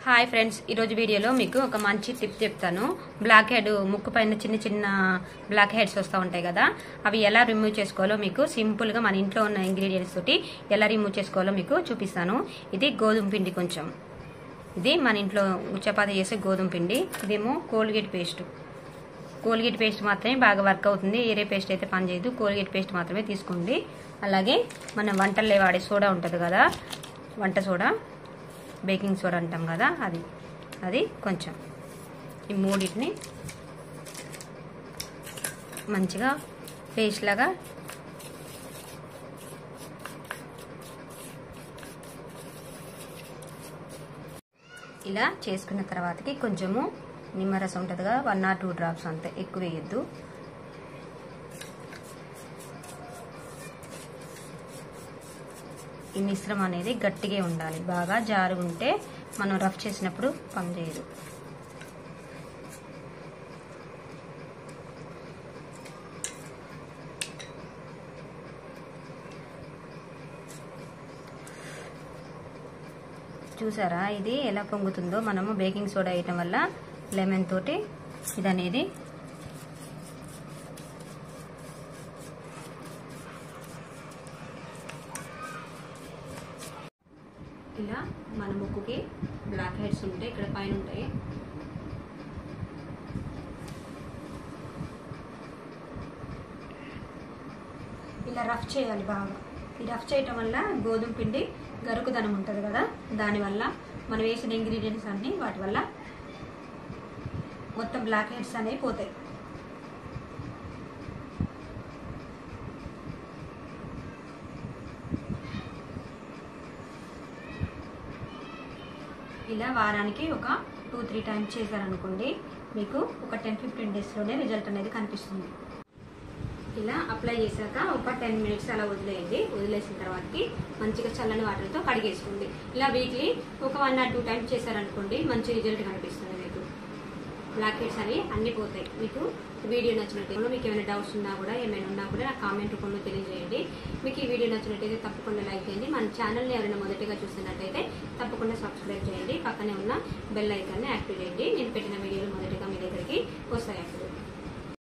hi friends ఈరోజు వీడియోలో మీకు ఒక మంచి టిప్ చెప్తాను బ్లాక్ హెడ్ ముక్కు పైన చిన్న చిన్న బ్లాక్ హెడ్స్ వస్తూ ఉంటాయి కదా అవి ఎలా రిమూవ్ చేసుకోవాలో మీకు సింపుల్గా మన ఇంట్లో ఉన్న ఇంగ్రీడియంట్స్ తోటి ఎలా రిమూవ్ చేసుకోవాలో మీకు చూపిస్తాను ఇది గోధుమ పిండి కొంచెం ఇది మన ఇంట్లో చపాతీ చేసే గోధుమ పిండి ఇదేమో కోల్గేట్ పేస్ట్ కోల్గేట్ పేస్ట్ మాత్రమే బాగా వర్క్ అవుతుంది ఏరే పేస్ట్ అయితే పనిచేయదు కోల్గేట్ పేస్ట్ మాత్రమే తీసుకోండి అలాగే మన వంటల్లో వాడే సోడా ఉంటుంది కదా వంట సోడా బేకింగ్ సోడా అంటాం కదా అది అది కొంచెం ఈ మూడింటిని మంచిగా పేస్ట్ లాగా ఇలా చేసుకున్న తర్వాతకి కొంచెము నిమ్మరసం ఉంటుంది కదా వన్ ఆర్ టూ డ్రాప్స్ అంతే ఎక్కువ వేయద్దు ఈ మిశ్రమం అనేది గట్టిగా ఉండాలి బాగా జారుగుంటే మనం రఫ్ చేసినప్పుడు పనిచేయదు చూసారా ఇది ఎలా పొంగుతుందో మనము బేకింగ్ సోడా వేయటం వల్ల లెమన్ తోటి ఇది అనేది ఇలా మన ముక్కుకి బ్లాక్ హెడ్స్ ఉంటాయి ఇక్కడ పైన ఉంటాయి ఇలా రఫ్ చేయాలి బాగా ఈ రఫ్ చేయటం వల్ల గోధుమ పిండి గరుకుదనం ఉంటుంది కదా దానివల్ల మనం వేసిన ఇంగ్రీడియంట్స్ అన్నీ వాటి వల్ల మొత్తం బ్లాక్ హెడ్స్ అనేవి పోతాయి ఇలా వారానికి ఒక టూ త్రీ టైమ్స్ చేశారనుకోండి మీకు ఒక టెన్ ఫిఫ్టీన్ డేస్లోనే రిజల్ట్ అనేది కనిపిస్తుంది ఇలా అప్లై చేశాక ఒక టెన్ మినిట్స్ అలా వదిలేయండి వదిలేసిన తర్వాతకి మంచిగా చల్లని వాటర్తో కడిగేసుకోండి ఇలా వీక్లీ ఒక వన్ ఆర్ టూ టైమ్స్ చేశారనుకోండి మంచి రిజల్ట్ కనిపిస్తుంది మీకు బ్లాక్ హెడ్స్ అనేవి అన్ని పోతాయి మీకు వీడియో నచ్చినట్టు మీకు ఏమైనా డౌట్స్ ఉన్నా కూడా ఏమైనా ఉన్నా కూడా నాకు కామెంట్ రూపంలో తెలియజేయండి మీకు ఈ వీడియో నచ్చినట్టయితే తప్పకుండా లైక్ చేయండి మన ఛానల్ని ఎవరైనా మొదటిగా చూస్తున్నట్టయితే తప్పకుండా సబ్స్క్రైబ్ చేయండి పక్కనే ఉన్న బెల్ ఐకాన్ని యాక్టివ్ చేయండి నేను పెట్టిన వీడియోలు మొదటిగా మీ దగ్గరికి వస్తాయి అప్పుడు